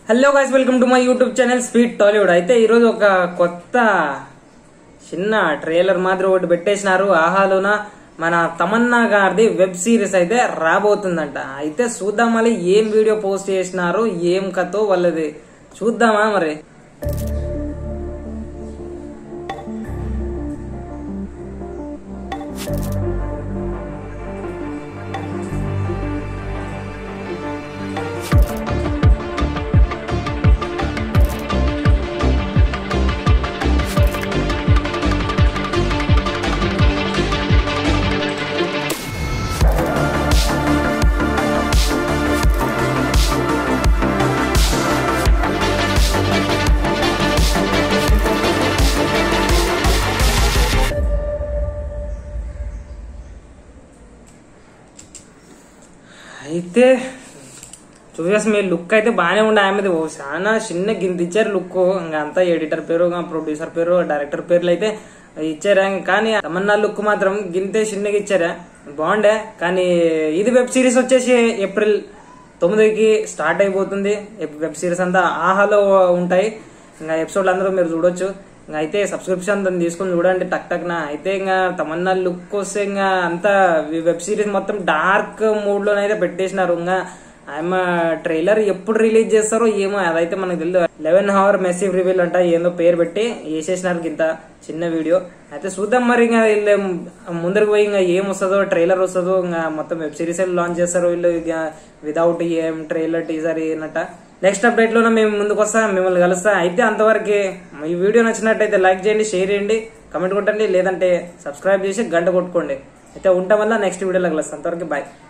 hello guys welcome to my YouTube channel speed Tollywood అయితే ఈరోజు ఒక కొత్త చిన్న ట్రైలర్ మాదిరి ఒకటి పెట్టేసినారు ఆహాలోన మన తమన్నా గారిది వెబ్ సిరీస్ అయితే రాబోతుందంట అయితే చూద్దాం మళ్ళీ ఏం వీడియో పోస్ట్ చేసినారు ఏం కథో వాళ్ళది చూద్దామా మరి అయితే చూసేసి మీ లుక్ అయితే బాగానే ఉండే ఆమెది ఓ చాలా చిన్న గింత ఇచ్చారు లుక్ ఇంకా అంతా ఎడిటర్ పేరు ప్రొడ్యూసర్ పేరు డైరెక్టర్ పేర్లు అయితే ఇచ్చారా కానీ తమన్నా లుక్ మాత్రం గింతే చిన్నగా ఇచ్చారా బాగుండే కానీ ఇది వెబ్ సిరీస్ వచ్చేసి ఏప్రిల్ తొమ్మిదికి స్టార్ట్ అయిపోతుంది వెబ్ సిరీస్ అంతా ఆహాలో ఉంటాయి ఇంకా ఎపిసోడ్లు అందరూ మీరు చూడొచ్చు ఇంకా అయితే సబ్స్క్రిప్షన్ దాన్ని తీసుకొని చూడండి టక్ టక్ నా అయితే ఇంకా తమన్నా లుక్ వస్తే ఇంకా అంతా వెబ్ సిరీస్ మొత్తం డార్క్ మూడ్ లోనైతే పెట్టేసినారు ఇంకా ఆమె ట్రైలర్ ఎప్పుడు రిలీజ్ చేస్తారో ఏమో అదైతే మనకు తెలియదు లెవెన్ అవర్ మెస్సివ్ రివీల్ అంట ఏందో పేరు పెట్టి వేసేసినారు ఇంత చిన్న వీడియో అయితే చూద్దాం మరి ఇంకా వీళ్ళు ముందరికి పోయి ఇంకా ఏం వస్తుందో ట్రైలర్ వస్తుందో ఇంకా మొత్తం వెబ్ సిరీస్ లాంచ్ చేస్తారు వీళ్ళు వితౌట్ ఏం ట్రైలర్ టీజర్ ఏనట నెక్స్ట్ అప్డేట్ లోనే మేము ముందుకు వస్తాం మిమ్మల్ని కలుస్తా అయితే అంతవరకే ఈ వీడియో నచ్చినట్టయితే లైక్ చేయండి షేర్ చేయండి కమెంట్ కొట్టండి లేదంటే సబ్స్క్రైబ్ చేసి గంట కొట్టుకోండి అయితే ఉంటాం వల్ల నెక్స్ట్ వీడియోలో కలుస్తాం అంతవరకు బాయ్